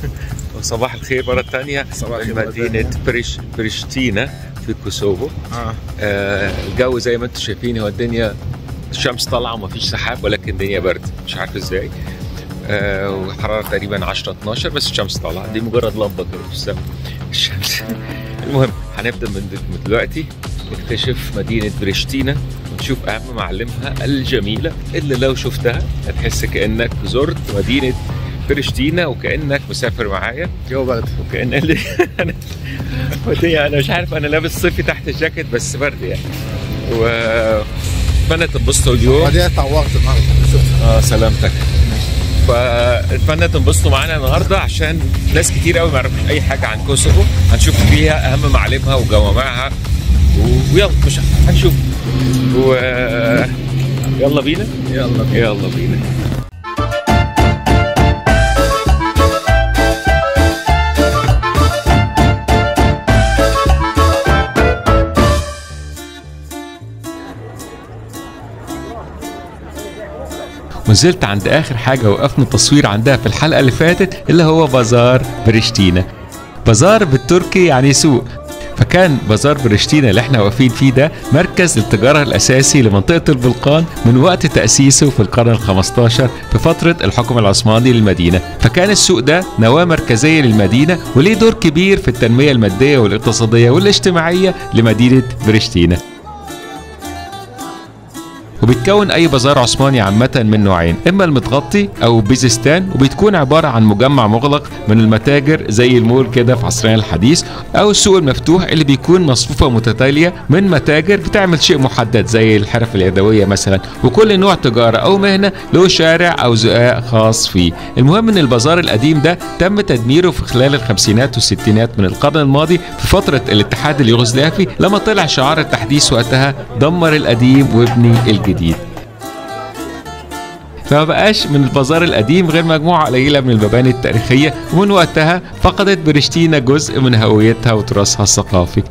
وصباح الخير مرة ثانية صباح الخير من مرة مدينة بريش بريشتينا في كوسوفو اه آه الجو زي ما انتم شايفين هو الدنيا الشمس طالعة ومفيش سحاب ولكن الدنيا برد مش عارف ازاي آه وحرارة تقريبا 10 12 بس الشمس طالعة دي مجرد لمبة كده في السماء الشمس المهم هنبدأ من دل- من دلوقتي نكتشف مدينة بريشتينا ونشوف أهم معالمها الجميلة اللي لو شفتها هتحس كأنك زرت مدينة بريشتينا وكأنك مسافر معايا جو برد وكأن اللي أنا ودي أنا مش عارف أنا لابس صيفي تحت الجاكيت بس برد يعني و اتمنى تنبسطوا اليوم بعدين اتعورت النهارده شفت اه سلامتك فاتمنى تنبسطوا معانا النهارده عشان ناس كتير قوي ما يعرفوش اي حاجه عن كوسوفو هنشوف فيها اهم معالمها وجوامعها و- ويلا مش هنشوف و يلا بينا يلا يلا بينا ونزلت عند اخر حاجه وقفنا التصوير عندها في الحلقه اللي فاتت اللي هو بازار بريشتينا بازار بالتركي يعني سوق فكان بازار بريشتينا اللي احنا واقفين فيه ده مركز التجارة الأساسي لمنطقة البلقان من وقت تأسيسه في القرن ال 15 في فترة الحكم العثماني للمدينة فكان السوق ده نواة مركزية للمدينة وليه دور كبير في التنمية المادية والاقتصادية والاجتماعية لمدينة بريشتينا وبيتكون اي بازار عثماني عامه من نوعين اما المتغطي او بيزستان وبتكون عباره عن مجمع مغلق من المتاجر زي المول كده في عصرنا الحديث او السوق المفتوح اللي بيكون مصفوفه متتاليه من متاجر بتعمل شيء محدد زي الحرف اليدويه مثلا وكل نوع تجاره او مهنه له شارع او زقاق خاص فيه المهم ان البازار القديم ده تم تدميره في خلال الخمسينات والستينات من القرن الماضي في فتره الاتحاد اليوغوسلافي لما طلع شعار التحديث وقتها دمر القديم وابني الجديد فما بقاش من البازار القديم غير مجموعة قليلة من المباني التاريخية ومن وقتها فقدت برشتينا جزء من هويتها وتراثها الثقافي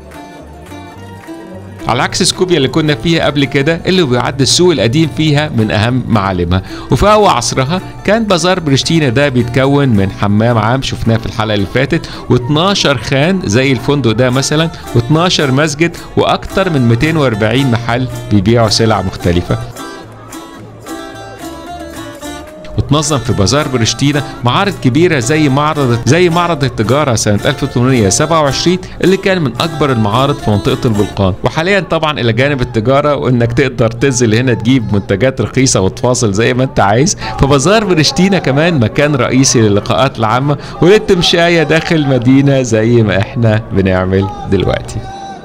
على عكس سكوبيا اللي كنا فيها قبل كده اللي بيعد السوق القديم فيها من اهم معالمها وفي اول عصرها كان بازار برشتينا ده بيتكون من حمام عام شفناه في الحلقه اللي فاتت و12 خان زي الفندق ده مثلا و12 مسجد واكتر من 240 محل بيبيعوا سلع مختلفه وتنظم في بازار برشتينا معارض كبيره زي معرض زي معرض التجاره سنه 1827 اللي كان من اكبر المعارض في منطقه البلقان وحاليا طبعا الى جانب التجاره وانك تقدر تنزل هنا تجيب منتجات رخيصه وتفاصل زي ما انت عايز فبازار برشتينا كمان مكان رئيسي للقاءات العامه وللتمشايه داخل المدينه زي ما احنا بنعمل دلوقتي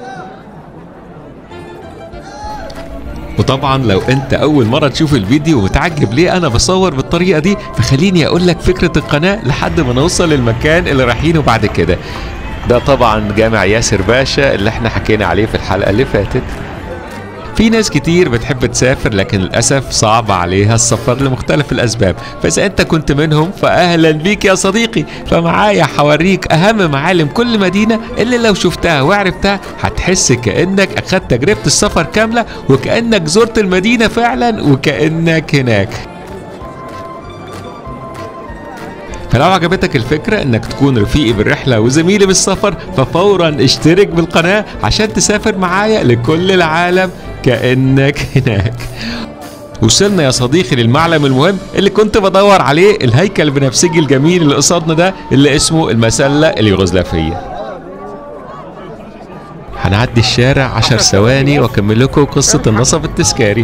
وطبعا لو انت اول مره تشوف الفيديو ومتعجب ليه انا بصور بالطريقه دي فخليني اقول لك فكره القناه لحد ما نوصل للمكان اللي رايحينه بعد كده ده طبعا جامع ياسر باشا اللي احنا حكينا عليه في الحلقه اللي فاتت في ناس كتير بتحب تسافر لكن للأسف صعب عليها السفر لمختلف الأسباب فإذا أنت كنت منهم فأهلا بيك يا صديقي فمعايا حوريك أهم معالم كل مدينة اللي لو شفتها وعرفتها هتحس كأنك أخدت تجربة السفر كاملة وكأنك زرت المدينة فعلا وكأنك هناك فلو عجبتك الفكرة انك تكون رفيقي بالرحلة وزميلي بالسفر ففورا اشترك بالقناة عشان تسافر معايا لكل العالم كأنك هناك وصلنا يا صديقي للمعلم المهم اللي كنت بدور عليه الهيكل البنفسجي الجميل اللي قصادنا ده اللي اسمه المسلة اليوغوسلافية هنعدي الشارع عشر ثواني واكمل لكم قصة النصب التذكاري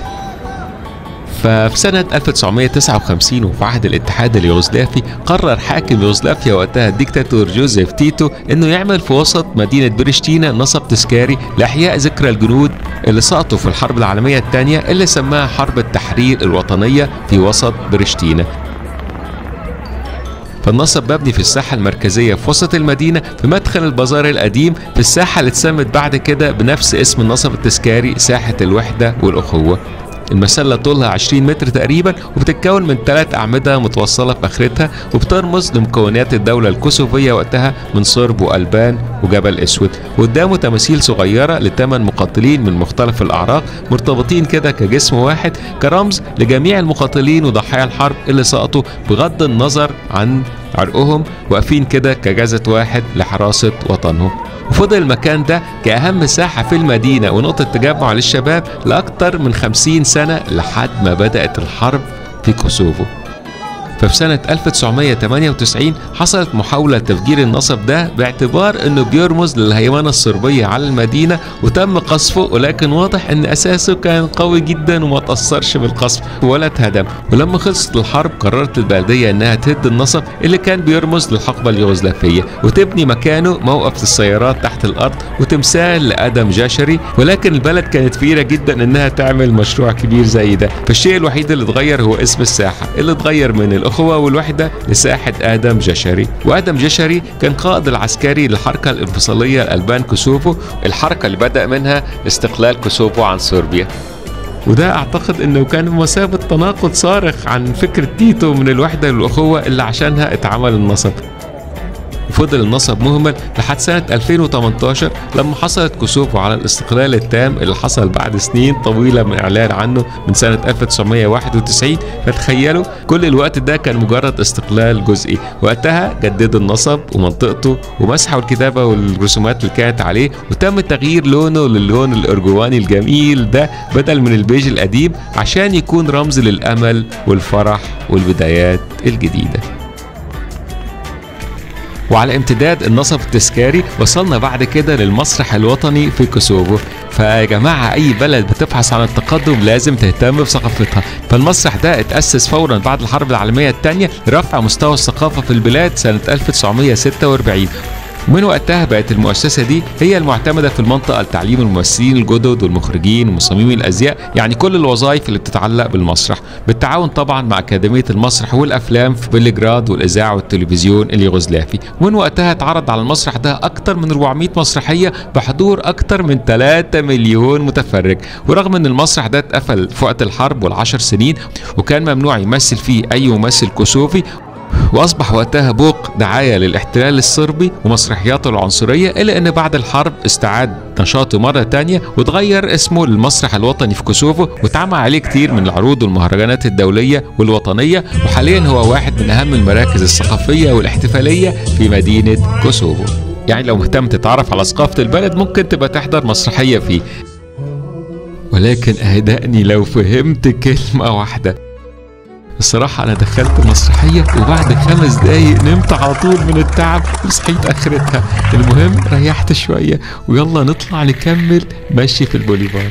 ففي سنة 1959 وفي عهد الاتحاد اليوغوسلافي قرر حاكم يوغوسلافيا وقتها الدكتاتور جوزيف تيتو انه يعمل في وسط مدينة برشتينا نصب تذكاري لاحياء ذكرى الجنود اللي سقطوا في الحرب العالمية الثانية اللي سماها حرب التحرير الوطنية في وسط برشتينا فالنصب مبني في الساحة المركزية في وسط المدينة في مدخل البازار القديم في الساحة اللي اتسمت بعد كده بنفس اسم النصب التذكاري ساحة الوحدة والأخوة المسلة طولها 20 متر تقريبا وبتتكون من ثلاث أعمدة متوصلة في آخرتها وبترمز لمكونات الدولة الكوسوفية وقتها من صرب وألبان وجبل أسود وقدامه تماثيل صغيرة لثمان مقاتلين من مختلف الأعراق مرتبطين كده كجسم واحد كرمز لجميع المقاتلين وضحايا الحرب اللي سقطوا بغض النظر عن عرقهم واقفين كده كجسد واحد لحراسة وطنهم وفضل المكان ده كأهم ساحة في المدينة ونقطة تجمع للشباب لأكثر من خمسين سنة لحد ما بدأت الحرب في كوسوفو ففي سنة 1998 حصلت محاولة تفجير النصب ده باعتبار انه بيرمز للهيمنة الصربية على المدينة وتم قصفه ولكن واضح ان اساسه كان قوي جدا وما تأثرش بالقصف ولا اتهدم ولما خلصت الحرب قررت البلدية انها تهد النصب اللي كان بيرمز للحقبة اليوغوسلافية وتبني مكانه موقف للسيارات تحت الارض وتمثال لادم جاشري ولكن البلد كانت فقيرة جدا انها تعمل مشروع كبير زي ده فالشيء الوحيد اللي اتغير هو اسم الساحة اللي اتغير من الأخوة والوحدة لساحة آدم جشري وآدم جشري كان قائد العسكري للحركة الانفصالية الألبان كوسوفو الحركة اللي بدأ منها استقلال كوسوفو عن صربيا وده اعتقد انه كان بمثابة تناقض صارخ عن فكرة تيتو من الوحدة والأخوة اللي عشانها اتعمل النصب وفضل النصب مهمل لحد سنة 2018 لما حصلت كوسوفو على الاستقلال التام اللي حصل بعد سنين طويلة من إعلان عنه من سنة 1991 فتخيلوا كل الوقت ده كان مجرد استقلال جزئي وقتها جددوا النصب ومنطقته ومسحوا الكتابة والرسومات اللي كانت عليه وتم تغيير لونه للون الأرجواني الجميل ده بدل من البيج القديم عشان يكون رمز للأمل والفرح والبدايات الجديده وعلى امتداد النصب التذكاري وصلنا بعد كده للمسرح الوطني في كوسوفو فيا جماعة أي بلد بتبحث عن التقدم لازم تهتم بثقافتها فالمسرح ده اتأسس فورا بعد الحرب العالمية الثانية لرفع مستوى الثقافة في البلاد سنة 1946 ومن وقتها بقت المؤسسة دي هي المعتمدة في المنطقة لتعليم الممثلين الجدد والمخرجين ومصممي الأزياء يعني كل الوظائف اللي بتتعلق بالمسرح بالتعاون طبعا مع أكاديمية المسرح والأفلام في بلجراد والإذاعة والتلفزيون اليوغوسلافي ومن وقتها اتعرض على المسرح ده أكتر من 400 مسرحية بحضور أكتر من 3 مليون متفرج ورغم أن المسرح ده اتقفل في وقت الحرب والعشر سنين وكان ممنوع يمثل فيه أي ممثل كوسوفي واصبح وقتها بوق دعايه للاحتلال الصربي ومسرحياته العنصريه الا ان بعد الحرب استعاد نشاطه مره تانية وتغير اسمه للمسرح الوطني في كوسوفو واتعمل عليه كتير من العروض والمهرجانات الدوليه والوطنيه وحاليا هو واحد من اهم المراكز الثقافيه والاحتفاليه في مدينه كوسوفو يعني لو مهتم تتعرف على ثقافه البلد ممكن تبقى تحضر مسرحيه فيه ولكن اهدأني لو فهمت كلمه واحده الصراحة أنا دخلت مسرحية وبعد خمس دقايق نمت على طول من التعب وصحيت آخرتها المهم ريحت شوية ويلا نطلع نكمل مشي في البوليفار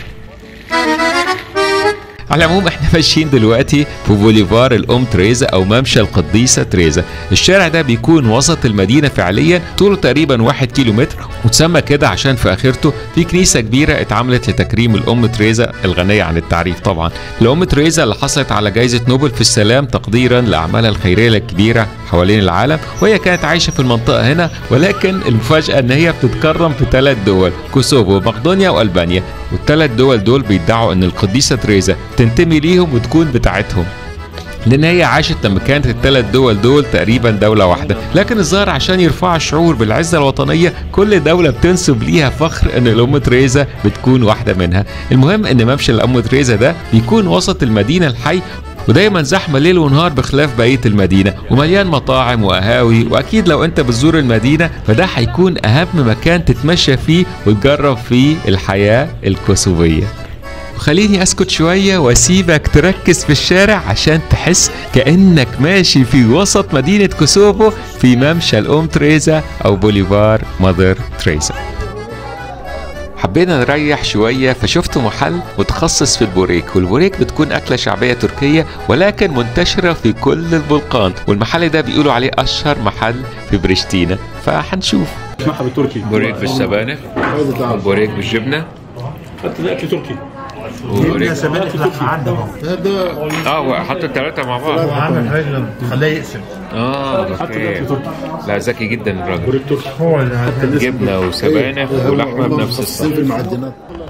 على العموم احنا ماشيين دلوقتي في بوليفار الام تريزا او ممشى القديسه تريزا الشارع ده بيكون وسط المدينه فعليا طوله تقريبا واحد كيلو متر وتسمى كده عشان في اخرته في كنيسه كبيره اتعملت لتكريم الام تريزا الغنيه عن التعريف طبعا الام تريزا اللي حصلت على جائزه نوبل في السلام تقديرا لاعمالها الخيريه الكبيره حوالين العالم وهي كانت عايشه في المنطقه هنا ولكن المفاجاه ان هي بتتكرم في ثلاث دول كوسوفو مقدونيا والبانيا والثلاث دول دول بيدعوا ان القديسه تريزا تنتمي ليهم وتكون بتاعتهم لان هي عاشت لما كانت الثلاث دول دول تقريبا دوله واحده لكن الظاهر عشان يرفعوا الشعور بالعزه الوطنيه كل دوله بتنسب ليها فخر ان الام تريزا بتكون واحده منها المهم ان ممشى الام تريزا ده بيكون وسط المدينه الحي ودايما زحمه ليل ونهار بخلاف بقيه المدينه ومليان مطاعم وقهاوي واكيد لو انت بتزور المدينه فده هيكون اهم مكان تتمشى فيه وتجرب فيه الحياه الكوسوفيه خليني اسكت شوية واسيبك تركز في الشارع عشان تحس كأنك ماشي في وسط مدينة كوسوفو في ممشى الأم تريزا أو بوليفار مادر تريزا حبينا نريح شوية فشفت محل متخصص في البوريك والبوريك بتكون أكلة شعبية تركية ولكن منتشرة في كل البلقان والمحل ده بيقولوا عليه أشهر محل في بريشتينا فهنشوف اسمعها بالتركي بوريك بالسبانخ وبوريك بالجبنة حتى ده اكل تركي جبنا سبانخ لحمه عندهم هذا اه حطوا الثلاثة مع بعض عامل رجل خلاه يقسم اه حتى ده اكل تركي لا ذكي جدا الراجل بوريك تركي هو اللي جبنة وسبانخ ولحمة بنفس الصنف في المعدنات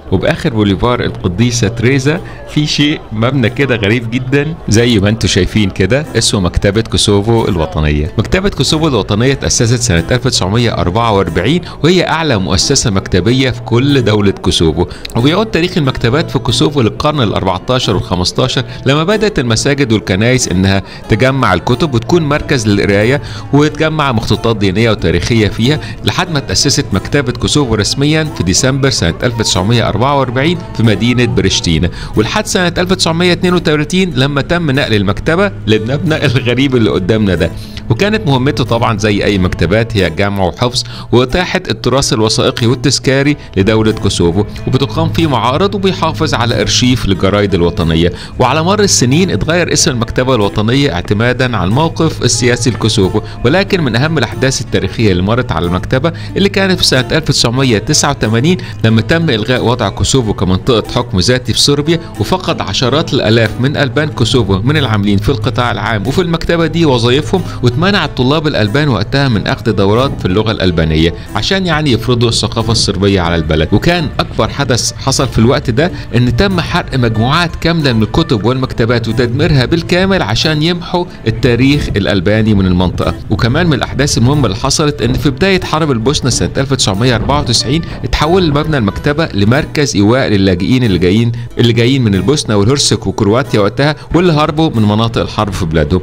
وبآخر بوليفار القديسة تريزا في شيء مبنى كده غريب جدا زي ما انتم شايفين كده اسمه مكتبة كوسوفو الوطنية مكتبة كوسوفو الوطنية تأسست سنة 1944 وهي أعلى مؤسسة مكتبية في كل دولة كوسوفو وبيعود تاريخ المكتبات في كوسوفو للقرن ال 14 وال 15 لما بدأت المساجد والكنائس إنها تجمع الكتب وتكون مركز للقراية وتجمع مخطوطات دينية وتاريخية فيها لحد ما تأسست مكتبة كوسوفو رسميا في ديسمبر سنة 1944 في مدينة برشتينا ولحد سنة 1932 لما تم نقل المكتبة للمبنى الغريب اللي قدامنا ده وكانت مهمته طبعا زي اي مكتبات هي جمع وحفظ واتاحه التراث الوثائقي والتذكاري لدوله كوسوفو وبتقام فيه معارض وبيحافظ على ارشيف للجرايد الوطنيه وعلى مر السنين اتغير اسم المكتبه الوطنيه اعتمادا على الموقف السياسي لكوسوفو ولكن من اهم الاحداث التاريخيه اللي مرت على المكتبه اللي كانت في سنه 1989 لما تم الغاء وضع كوسوفو كمنطقه حكم ذاتي في صربيا وفقد عشرات الالاف من البان كوسوفو من العاملين في القطاع العام وفي المكتبه دي وظائفهم واتمنع الطلاب الالبان وقتها من اخذ دورات في اللغه الالبانيه عشان يعني يفرضوا الثقافه الصربيه على البلد وكان اكبر حدث حصل في الوقت ده ان تم حرق مجموعات كامله من الكتب والمكتبات وتدميرها بالكامل عشان يمحوا التاريخ الالباني من المنطقه وكمان من الاحداث المهمه اللي حصلت ان في بدايه حرب البوسنه سنه 1994 اتحول مبنى المكتبه لمركز ايواء للاجئين اللي جايين اللي جايين من البوسنه والهرسك وكرواتيا وقتها واللي هربوا من مناطق الحرب في بلادهم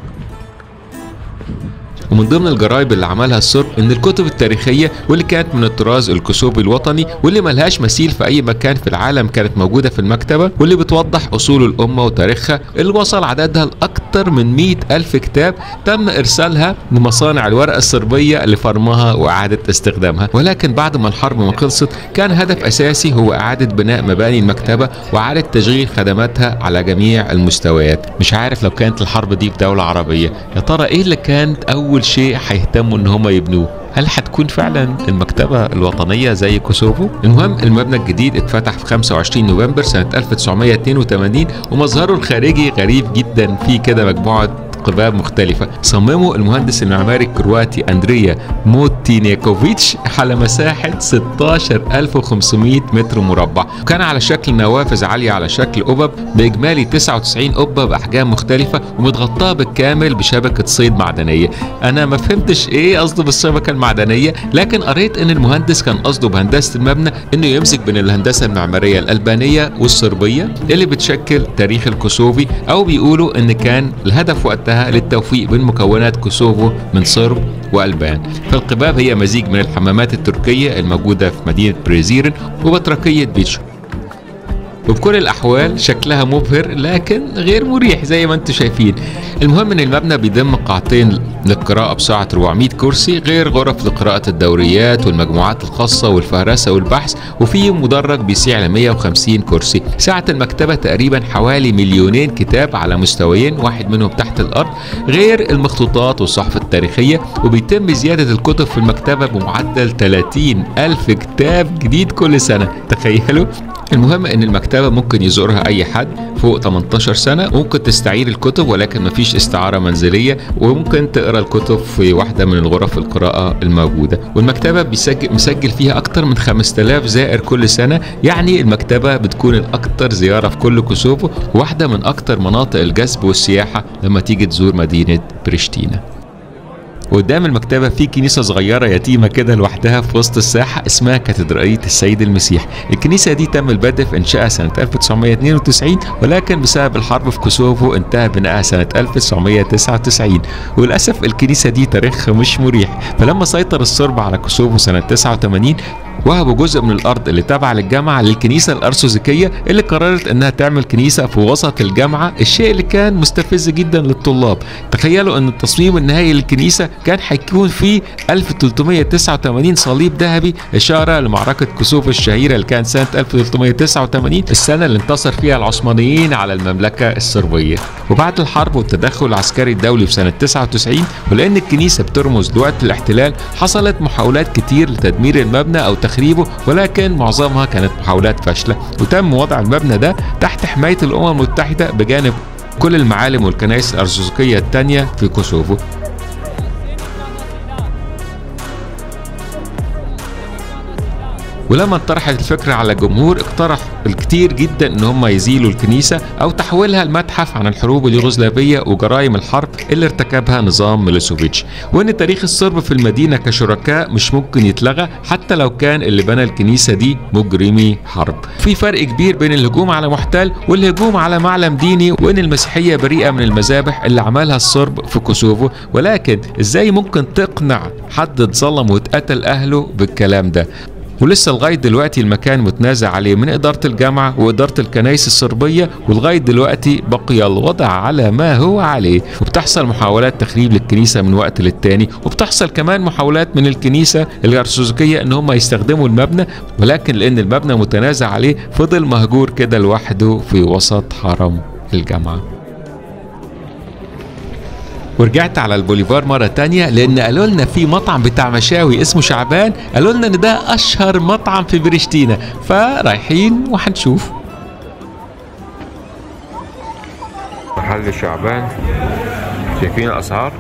ومن ضمن الجرايب اللي عملها السرب ان الكتب التاريخيه واللي كانت من الطراز الكسوبي الوطني واللي ملهاش مثيل في اي مكان في العالم كانت موجوده في المكتبه واللي بتوضح اصول الامه وتاريخها اللي وصل عددها لاكثر من 100 الف كتاب تم ارسالها لمصانع الورقه الصربيه لفرمها واعاده استخدامها ولكن بعد ما الحرب ما خلصت كان هدف اساسي هو اعاده بناء مباني المكتبه واعاده تشغيل خدماتها على جميع المستويات مش عارف لو كانت الحرب دي في دوله عربيه يا ترى ايه اللي كانت اول شيء هيهتموا ان هم يبنوه هل هتكون فعلا المكتبة الوطنية زي كوسوفو؟ المهم المبنى الجديد اتفتح في 25 نوفمبر سنة 1982 ومظهره الخارجي غريب جدا فيه كده مجموعة قباب مختلفة صممه المهندس المعماري الكرواتي أندريا موتينيكوفيتش على مساحة 16500 متر مربع وكان على شكل نوافذ عالية على شكل قبب بإجمالي 99 قبة بأحجام مختلفة ومتغطاة بالكامل بشبكة صيد معدنية أنا ما فهمتش إيه قصده بالشبكة المعدنية لكن قريت إن المهندس كان قصده بهندسة المبنى إنه يمزج بين الهندسة المعمارية الألبانية والصربية اللي بتشكل تاريخ الكوسوفي أو بيقولوا إن كان الهدف وقتها وقتها للتوفيق بين مكونات كوسوفو من صرب والبان فالقباب هي مزيج من الحمامات التركيه الموجوده في مدينه بريزيرن وبطريقيه بيتشو وبكل الاحوال شكلها مبهر لكن غير مريح زي ما انتم شايفين المهم ان المبنى بيضم قاعتين للقراءة بسعة 400 كرسي غير غرف لقراءة الدوريات والمجموعات الخاصة والفهرسة والبحث وفي مدرج بيسيع ل 150 كرسي سعة المكتبة تقريبا حوالي مليونين كتاب على مستويين واحد منهم تحت الأرض غير المخطوطات والصحف التاريخية وبيتم زيادة الكتب في المكتبة بمعدل 30 ألف كتاب جديد كل سنة تخيلوا المهم ان المكتبة ممكن يزورها اي حد فوق 18 سنة ممكن تستعير الكتب ولكن مفيش استعارة منزلية وممكن تقرا الكتب في واحدة من الغرف القراءة الموجودة والمكتبة بيسجل مسجل فيها اكتر من 5000 زائر كل سنة يعني المكتبة بتكون الاكثر زيارة في كل كوسوفو واحدة من اكتر مناطق الجذب والسياحة لما تيجي تزور مدينة بريشتينا وقدام المكتبة في كنيسة صغيرة يتيمة كده لوحدها في وسط الساحة اسمها كاتدرائية السيد المسيح الكنيسة دي تم البدء في إنشائها سنة 1992 ولكن بسبب الحرب في كوسوفو انتهى بنائها سنة 1999 وللأسف الكنيسة دي تاريخها مش مريح فلما سيطر الصرب على كوسوفو سنة 89 وهبوا جزء من الارض اللي تابعه للجامعه للكنيسه الارثوذكيه اللي قررت انها تعمل كنيسه في وسط الجامعه الشيء اللي كان مستفز جدا للطلاب تخيلوا ان التصميم النهائي للكنيسه كان هيكون فيه 1389 صليب ذهبي اشاره لمعركه كسوف الشهيره اللي كانت سنه 1389 السنه اللي انتصر فيها العثمانيين على المملكه الصربيه وبعد الحرب والتدخل العسكري الدولي في سنه 99 ولان الكنيسه بترمز لوقت الاحتلال حصلت محاولات كتير لتدمير المبنى او تخريبه ولكن معظمها كانت محاولات فاشله وتم وضع المبنى ده تحت حمايه الامم المتحده بجانب كل المعالم والكنائس الارثوذكيه الثانيه في كوسوفو ولما انطرحت الفكرة على الجمهور اقترح الكتير جدا ان هم يزيلوا الكنيسة او تحويلها لمتحف عن الحروب اليوغوسلافية وجرائم الحرب اللي ارتكبها نظام ميلوسوفيتش وان تاريخ الصرب في المدينة كشركاء مش ممكن يتلغى حتى لو كان اللي بنى الكنيسة دي مجرمي حرب في فرق كبير بين الهجوم على محتل والهجوم على معلم ديني وان المسيحية بريئة من المذابح اللي عملها الصرب في كوسوفو ولكن ازاي ممكن تقنع حد اتظلم واتقتل اهله بالكلام ده ولسه لغايه دلوقتي المكان متنازع عليه من اداره الجامعه واداره الكنائس الصربيه ولغايه دلوقتي بقي الوضع على ما هو عليه وبتحصل محاولات تخريب للكنيسه من وقت للتاني وبتحصل كمان محاولات من الكنيسه الارثوذكيه ان هم يستخدموا المبنى ولكن لان المبنى متنازع عليه فضل مهجور كده لوحده في وسط حرم الجامعه ورجعت على البوليفار مرة تانية لأن قالوا لنا في مطعم بتاع مشاوي اسمه شعبان قالوا لنا إن ده أشهر مطعم في بريشتينا فرايحين وهنشوف محل شعبان شايفين الأسعار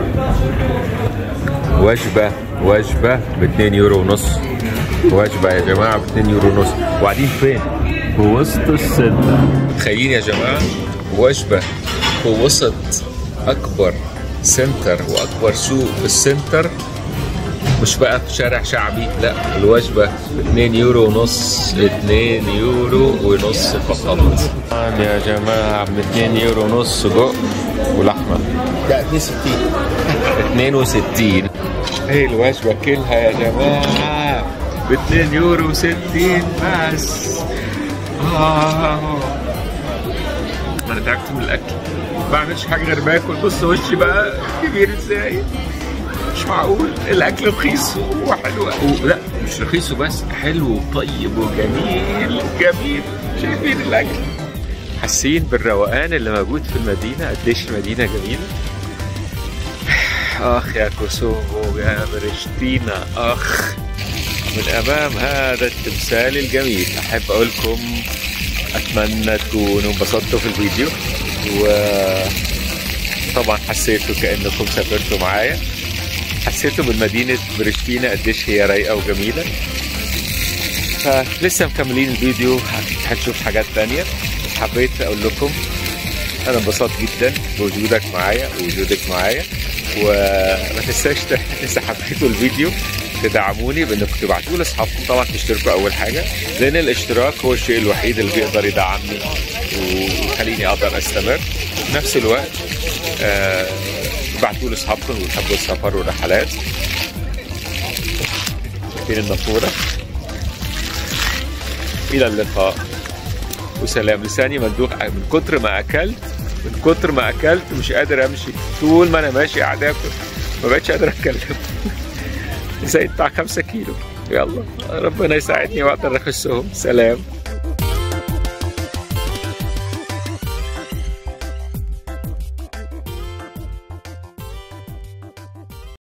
وجبة وجبة ب 2 يورو ونص وجبة يا جماعة ب 2 يورو ونص وقاعدين فين؟ في وسط السنة تخيلين يا جماعة وجبة في وسط اكبر سنتر واكبر سوق في السنتر مش بقى في شارع شعبي لا الوجبه ب 2 يورو ونص 2 يورو ونص فقط يا جماعه ب 2 يورو ونص سجق ولحمه لا 62 62 هي الوجبه كلها يا جماعه ب 2 يورو 60 بس آه. انا تعبت من الاكل ما بعملش حاجه غير باكل بص وشي بقى كبير ازاي مش معقول الاكل رخيص وحلو و... لا مش رخيص وبس حلو وطيب وجميل جميل شايفين الاكل حاسين بالروقان اللي موجود في المدينه قديش المدينه جميله اخ يا كوسوفو يا برشتينا اخ من امام هذا التمثال الجميل احب اقول لكم اتمنى تكونوا انبسطتوا في الفيديو وطبعا حسيتوا كانكم سافرتوا معايا حسيتوا بالمدينة برشتينا قديش هي رايقة وجميلة فلسه مكملين الفيديو أكيد هتشوف حاجات تانية حبيت أقول لكم أنا انبسطت جدا بوجودك معايا ووجودك معايا وما تنساش إذا حبيتوا الفيديو تدعموني بانكم تبعتوه لاصحابكم طبعا تشتركوا اول حاجه لان الاشتراك هو الشيء الوحيد اللي بيقدر يدعمني ويخليني اقدر استمر في نفس الوقت آه ابعتوا لاصحابكم اللي بيحبوا السفر والرحلات فين النافوره الى اللقاء وسلام لساني مندوخ من كتر ما اكلت من كتر ما اكلت مش قادر امشي طول ما انا ماشي قاعد اكل ما بقتش قادر اتكلم زي بتاع خمسة كيلو يلا ربنا يساعدني واقدر اخسهم سلام